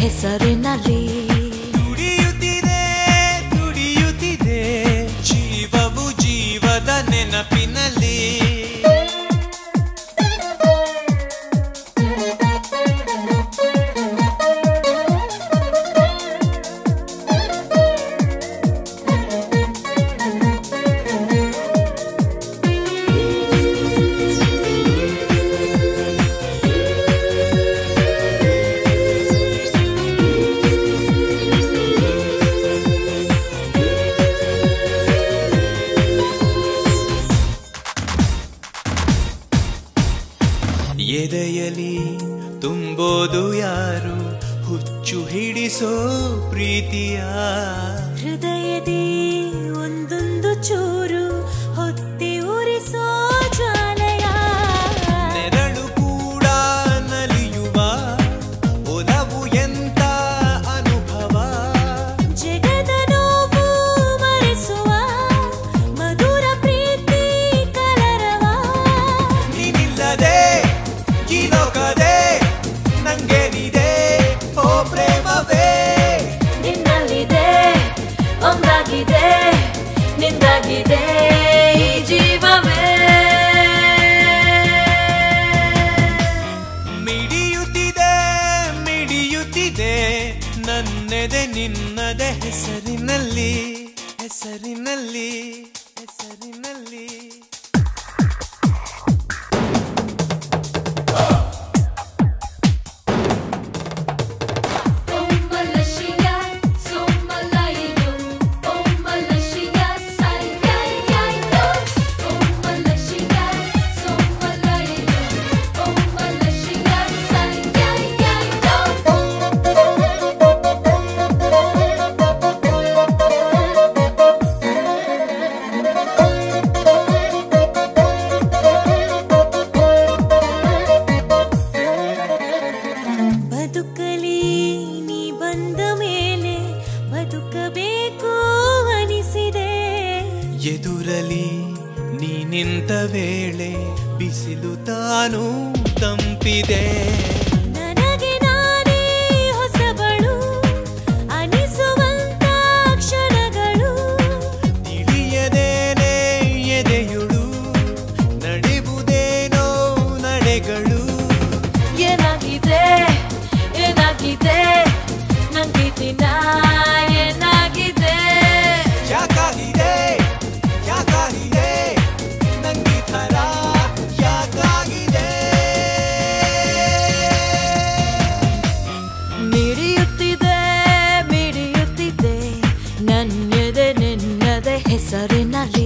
ಹೆಸರಿನಲ್ಲಿ ತುಡಿಯುತ್ತಿದೆ ತುಡಿಯುತ್ತಿದೆ ಜೀವವು ಜೀವದ ನೆನಪಿನಲ್ಲಿ ಎದೆಯಲಿ ತುಂಬೋದು ಯಾರು ಹುಚ್ಚು ಹಿಡಿಸೋ ಪ್ರೀತಿಯ ಹೃದಯದಿ ಒಂದೊಂದು ಚೂರು ಹೊತ್ತಿ ಉರಿಸೋ ಜ್ವಾಲೆಯ ನೆರಳು ಕೂಡ ನಲಿಯುವ ಒಲವು ಎಂತ ಅನುಭವ ಜಗದ ನೋವು ಮರೆಸುವ ಮಧುರ ಪ್ರೀತಿ ಕಲರವ ನೀನಿಲ್ಲದೆ ಈ ಲೋಕದೆ ನಂಗೇನಿದೆ ಓ ಪ್ರೇಮವೇ ನಿನ್ನಲ್ಲಿದೆ ಒಂದಾಗಿದೆ ನಿಂದಾಗಿದೆ ಈ ಜೀವವೇ ಮಿಡಿಯುತ್ತಿದೆ ಮಿಡಿಯುತ್ತಿದೆ ನನ್ನೆದೆ ನಿನ್ನದೆ ಹೆಸರಿನಲ್ಲಿ ಹೆಸರಿನಲ್ಲಿ ಹೆಸರಿನಲ್ಲಿ ಬದುಕಲಿ ನೀ ಬಂದ ಮೇಲೆ ಬದುಕಬೇಕು ಅನಿಸಿದೆ ಎದುರಲಿ ನೀ ನಿಂತ ವೇಳೆ ಬಿಸಿಲು ತಾನು ತಂಪಿದೆ ನನಗೆ ನಾನೇ ಹೊಸಬಳು ಅನಿಸುವಂತ ಕ್ಷಣಗಳು ತಿಳಿಯದೇನೆ ಎದೆಯುಳು ನಡೆಯುವುದೇನೋ ನಡೆಗಳು ಏನಾಗಿದೆ ಏನಾಗಿದೆ ನಂಗೆ ದಿನ ಏನಾಗಿದೆ ಯಾಕಾಗಿದೆ ಯಾಕಾಗಿದೆ ನಂಗೆ ಥರ ಯಾಕಾಗಿದೆ ಮಿಡಿಯುತ್ತಿದೆ ಮಿಡಿಯುತ್ತಿದೆ ನನ್ನೆದೆ ನಿನ್ನದೆ ಹೆಸರಿನಲ್ಲಿ